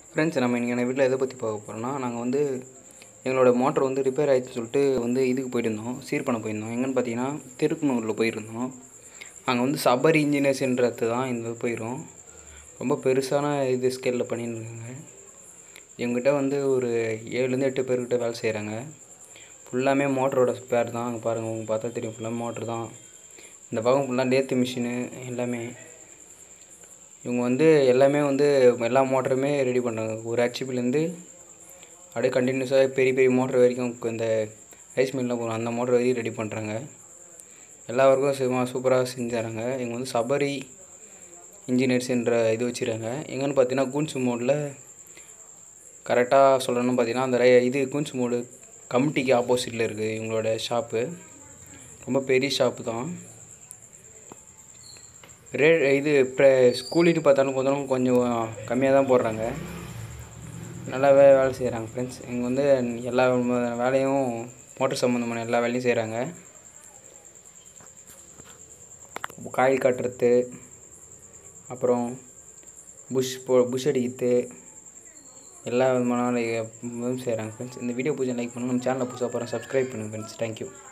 friends நம்ம இன்றைக்கி வீட்டில் எதை பற்றி பார்க்க போகிறோம்னா நாங்கள் வந்து எங்களோட மோட்டர் வந்து ரிப்பேர் ஆயிடுச்சுன்னு சொல்லிட்டு வந்து இதுக்கு போயிட்டு இருந்தோம் சீர் பண்ண போயிருந்தோம் எங்கன்னு பார்த்தீங்கன்னா திருப்பனூரில் போயிருந்தோம் அங்கே வந்து சபரி இன்ஜினியர்ஸ்ன்றது தான் இந்த போயிடும் ரொம்ப பெருசான இது ஸ்கேலில் பண்ணியிருக்காங்க எங்கிட்ட வந்து ஒரு ஏழுலேருந்து எட்டு பேர்கிட்ட வேலை செய்கிறாங்க ஃபுல்லாமே மோட்டரோட ஸ்பேர் தான் அங்கே பாருங்கள் உங்களுக்கு பார்த்தா தெரியும் ஃபுல்லாக மோட்ரு தான் இந்த பக்கம் ஃபுல்லாக லேத்து மிஷினு எல்லாமே இவங்க வந்து எல்லாமே வந்து எல்லா மோட்டருமே ரெடி பண்ணுறாங்க ஒரு ஹெச்பிலேருந்து அப்படியே கண்டினியூஸாக பெரிய பெரிய மோட்ரு வரைக்கும் இந்த ரைஸ் மில்லாம் போகும் அந்த மோட்ரு வரைக்கும் ரெடி பண்ணுறாங்க எல்லா ஒர்க்கும் சும்மா சூப்பராக செஞ்சுறாங்க இவங்க வந்து சபரி இன்ஜினியர்ஸ்ன்ற இது வச்சுருக்காங்க எங்கன்னு பார்த்தீங்கன்னா கூன்ஸ் மோடில் கரெக்டாக சொல்லணும்னு பார்த்தீங்கன்னா அந்த ரை இது கூன்ஸ் மோடு கமிட்டிக்கு ஆப்போசிட்டில் இருக்குது இவங்களோட ஷாப்பு ரொம்ப பெரிய ஷாப்பு தான் ரே இது இப்போ கூலிட்டு பார்த்தாலும் கொஞ்சம் கொஞ்சம் கம்மியாக தான் போடுறாங்க நல்லாவே வேலை செய்கிறாங்க ஃப்ரெண்ட்ஸ் இங்கே வந்து எல்லா வேலையும் மோட்டர் சம்மந்தமான எல்லா வேலையும் செய்கிறாங்க காயில் கட்டுறது அப்புறம் புஷ் போ புஷ் அடிக்கிறது எல்லா விதமான இதுவும் செய்கிறாங்க ஃப்ரெண்ட்ஸ் இந்த வீடியோ பிடிச்சா லைக் பண்ணுங்கள் நம்ம சேனலை புதுசாக போகிறேன் சப்ஸ்கிரைப் பண்ணுங்கள் ஃப்ரெண்ட்ஸ் தேங்க்யூ